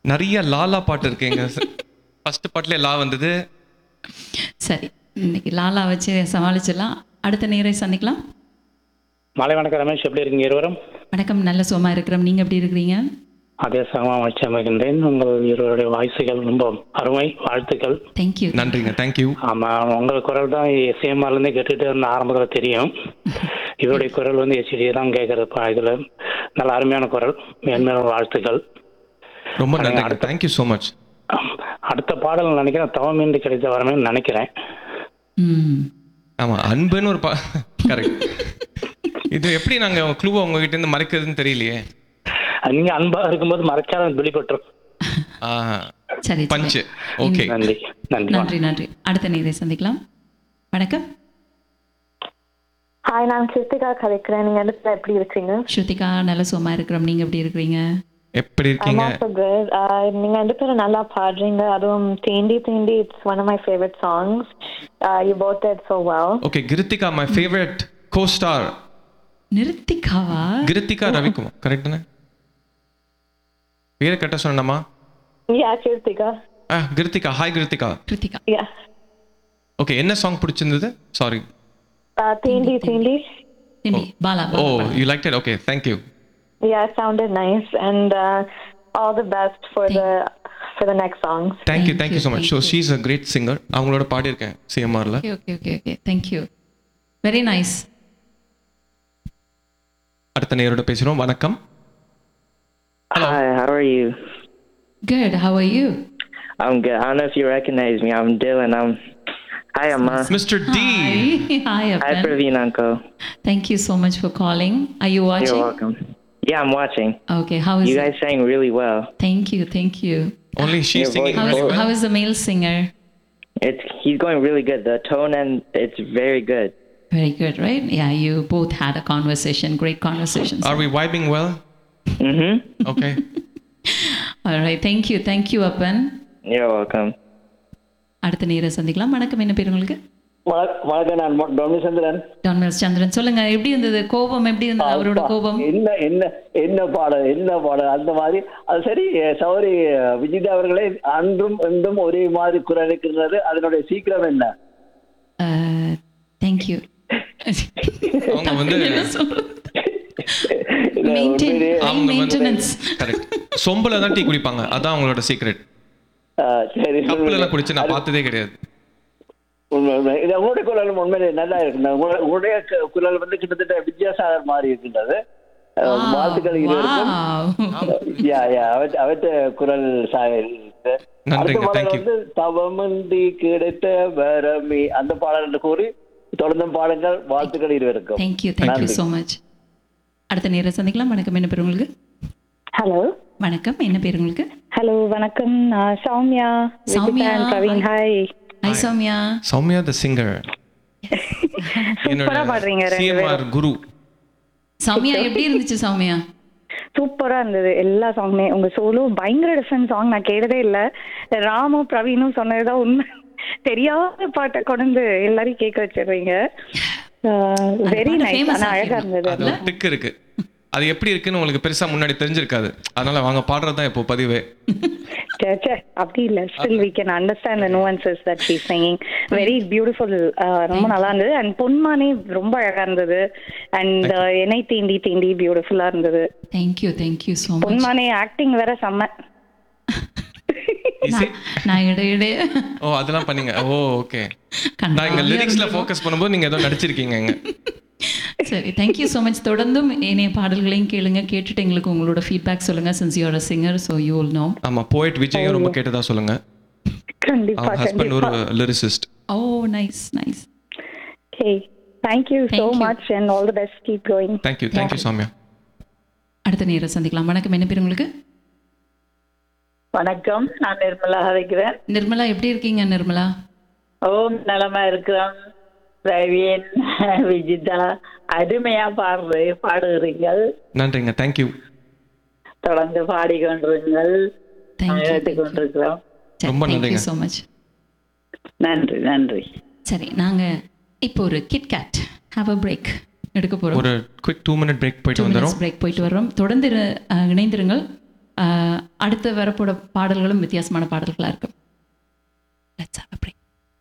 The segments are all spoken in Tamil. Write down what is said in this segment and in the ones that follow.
நிறைய லாலா பாட்டு இருக்கு எங்க ஃபர்ஸ்ட் பாட்டுல லா வந்தது சரி இன்னைக்கு லாலா வச்சு சமாளிச்சிடலாம் அடுத்த நேரை சந்திக்கலாம் மாலை வணக்கம் ரமேஷ் எப்படி இருக்கீங்க இருவரும் வணக்கம் நல்ல சுகமா இருக்கிறோம் நீங்க எப்படி இருக்கிறீங்க அதே சகமா அமைச்சமைகின்றேன் உங்கள் இருவருடைய வாய்ஸுகள் ரொம்ப அருமை வாழ்த்துக்கள் தேங்க்யூ நன்றிங்க தேங்க்யூ ஆமா உங்கள் குரல் தான் எஸ்ஏஎம்ஆர்ல இருந்தே கேட்டுட்டு இருந்த ஆரம்பத்தில் தெரியும் இவருடைய குரல் வந்து எஸ்டி தான் கேட்கறது இதுல நல்ல அருமையான குரல் மேன்மேலும் வாழ்த்துக்கள் ரொம்ப நன்றிங்க தேங்க்யூ ஸோ மச் அடுத்த பாடல் நினைக்கிறேன் தவமின்றி கிடைத்த வரமே நினைக்கிறேன் ம் ஆமா அன்புன்னு ஒரு பா கரெக்ட் இது எப்படி நாங்க க்ளூவை உங்ககிட்ட இருந்து மறைக்கிறதுன்னு தெரியலையே நீங்க அன்பா இருக்கும்போது மறைக்காத வெளிப்பட்டுரும் ஆஹா. சரி பஞ்சு சரி. ஓகே நன்றி நன்றி நன்றி நன்றி அடுத்த நேரை சந்திக்கலாம் வணக்கம் ஹாய் நான் கிருத்திகா கதைக்கிறேன் நீங்க இடத்துல எப்படி இருக்கீங்க ஸ்ருதிகா நல்ல சுகமா இருக்கிறோம் நீங்க எப்படி இருக்கிறீங்க எப்படி இருக்கீங்க I'm also good. Uh, நீங்க ரெண்டு பேரும் நல்லா பாடுறீங்க அதுவும் Theendi Theendi it's one of my favourite songs you both did so well okay Krithika my favourite costar நிறுத்திக்காவா கிருத்திகா ரவிக்குமார் கரெக்டானே பேரை கரெக்டாக சொன்னமா யா கிருத்திகா ஆ Krithika hi Krithika Krithika yeah okay என்ன சாங் பிடிச்சிருந்தது சாரி தேண்டி தேண்டி திண்டி Bala oh Bala, Bala. You like it okay thank you yeah sounded nice and uh, all the best for the for the next songs thank you Thank thank you you, so much thank so you. She's a great singer அவங்களோட பாடியிருக்கேன் சிஎம்ஆரில் okay okay okay okay thank you very nice அடுத்த நேரோட பேசுகிறோம் வணக்கம் Hi, how are you? Good how are you I'm good. I don't know if you recognize me. I'm Dylan. I'm. Hi, Amma. Mister D Hi, Hi, Apan. Praveen Uncle. Thank you so much for calling. Are you watching? You're welcome. Yeah, I'm watching. Okay, how is You it? guys sang really well. Thank you, thank you. only she's Your singing voice How is, very well. how is the male singer? It's he's going really good. The tone and it's very good. Very good, right? Yeah, you both had a conversation, great conversations. Are we vibing well? Mhm. Okay. All right, thank you, thank you, Apan. You're welcome. அடுத்த நேர சந்திக்கலாம் வணக்கம் என்ன பேர் உங்களுக்கு வணக்கம் நான் டொமினி சந்திரன் டான்மேல் சந்திரன் சொல்லுங்க எப்படி இருந்தது கோபம் எப்படி இருந்தது அவரோட கோபம் என்ன என்ன என்ன பாடல் என்ன பாடல் அந்த மாதிரி அது சரி சௌரி விஜிதா அவர்களே அன்றும் இன்றும் ஒரே மாதிரி குரல் இருக்கிறது அதனுடைய சீக்கிரம் என்ன தேங்க்யூ அவங்க வந்து மெயின்டைன் உண்மையிலேயே, அவங்க வந்து மெயின்டெனன்ஸ் கரெக்ட் சொம்புல தான் டீ குடிப்பாங்க அதான் அவங்களோட சீக்ரெட் ஆ, சரி கப்புல எல்லாம் குடிச்சு நான் பார்த்ததே கிடையாது உண்மை உண்மை இது உங்களுடைய குரல் உண்மையிலே நல்லா இருக்கு உங்க- உங்களுடைய கு- குரல் வந்து கிட்டத்தட்ட வித்தியாசம் மாதிரி இருக்கின்றது அஹ், வாழ்த்துக்கள் இருவருக்கும் யா யா அவற்ற அவற்ற குரல் சா- இருக்கு. நன்றிங்க, அடுத்த பாடல் thank you. வந்து தவமண்டி கிடைத்த வரமி அந்த பாடல் என்று கூறி தொடர்ந்து பாடுங்கள் வாழ்த்துக்கள் இருவருக்கும் தேங்க்யூ தேங்க்யூ நன்றி. ஸோ மச் அடுத்த நேரம் சந்திக்கலாம் வணக்கம் என்ன பேர் உங்களுக்கு ஹலோ வணக்கம் என்ன பேர் உங்களுக்கு ஹலோ வணக்கம் நான் Soumya Soumya, Vijitha and Praveen hi hi Soumya Soumya the singer சூப்பரா பாடுறீங்க ரெண்டு சிஎம்ஆர் குரு சௌமியா எப்படி இருந்துச்சு சௌமியா சூப்பரா இருந்தது எல்லா சாங்குமே உங்க சோலோ பயங்கர டிஃப்ரெண்ட் சாங் நான் கேட்டதே இல்ல ராமும் பிரவீனும் சொன்னதுதான் உண்மை தெரியாத பாட்டை கொண்டு வந்து எல்லாரையும் கேட்க வச்சிடுறீங்க வெரி பாட்டு நைஸ் famous ஆனா அழகா ஆக்கிடணும். இருந்தது அது ஒரு திக்கு இருக்கு அது எப்படி இருக்குன்னு உங்களுக்கு பெருசா முன்னாடி தெரிஞ்சிருக்காது அதனால வாங்க பாடுறது தான் இப்போ பதிவே ச்சே, ச்சே, அப்படி இல்ல still we can understand the nuances that she singing very beautiful ரொம்ப நல்லா இருந்தது அண்ட் பொன்மானே ரொம்ப அழகா இருந்தது அண்ட் என்னை தீண்டி தீண்டி பியூட்டிஃபுல்லா இருந்தது thank you thank you so much Ponmaane acting வேற செம்ம Is it? நான் இடையிடை ஓ அதெல்லாம் பண்ணீங்க ஓ ஓகே நான் இங்க லிரிக்ஸ்ல ஃபோக்கஸ் பண்ணும்போது நீங்க ஏதோ நடிச்சிருக்கீங்க இங்க சரி தேங்க்யூ ஸோ மச் தொடர்ந்தும் இணைய பாடல்களையும் கேளுங்க கேட்டுட்டு எங்களுக்கு உங்களோட ஃபீட்பேக் சொல்லுங்க since you are a singer so you will know ஆமா போயிட் விஜயும் ரொம்ப கேட்டதா சொல்லுங்க கண்டிப்பா அவங்க ஹஸ்பண்ட் ஒரு கண்டிப்பா lyricist oh nice nice Okay. Thank you so Thank you. much and all the best. Keep going. Thank you thank you Soumya அடுத்த நேரம் சந்திக்கலாம் வணக்கம் என்ன பேர் உங்களுக்கு வணக்கம் நான் நிர்மலா கதைக்கிறேன் நிர்மலா எப்படி இருக்கீங்க நிர்மலா ஓம் நலமா இருக்கிறோம் பிரவீன் விஜிதா அருமையா பாடுறது பாடுகிறீர்கள் நன்றிங்க தேங்க்யூ தொடர்ந்து பாடிக்கொண்டிருங்கள் தேங்க்யூ கேட்டுக்கொண்டிருக்கிறோம் ரொம்ப தேங்க்யூ நன்றிங்க. ஸோ மச் நன்றி நன்றி சரி நாங்க இப்போ ஒரு கிட்கேட் ஹாவ் அ பிரேக் எடுக்க போறோம் ஒரு குவிக் டூ மினிட் பிரேக் போயிட்டு வந்துடும் பிரேக் போயிட்டு வர்றோம் தொடர்ந்து இரு- அஹ், இணைந்திருங்கள் அஹ், அடுத்த வரப்போட பாடல்களும் வித்தியாசமான பாடல்களாக இருக்கும் Let's have a break.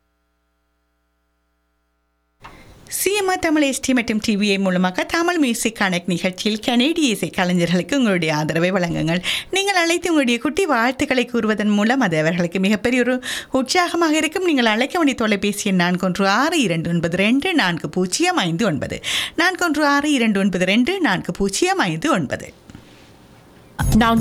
CMR Tamil SD மற்றும் டிவிஐ மூலமாக தமிழ் மியூசிக் கனெக்ட் நிகழ்ச்சியில் கனேடிய இசை கலைஞர்களுக்கு உங்களுடைய ஆதரவை வழங்குங்கள் நீங்கள் அழைத்து உங்களுடைய குட்டி வாழ்த்துக்களை கூறுவதன் மூலம் அது அவர்களுக்கு மிகப்பெரிய ஒரு உற்சாகமாக இருக்கும் நீங்கள் அழைக்க வேண்டிய தொலைபேசி எண் நான்கு ஒன்று ஆறு இரண்டு ஒன்பது ரெண்டு நான்கு பூஜ்ஜியம் ஐந்து ஒன்பது நான்கு ஒன்று ஆறு இரண்டு ஒன்பது ரெண்டு நான்கு பூஜ்ஜியம் ஐந்து ஒன்பது நான்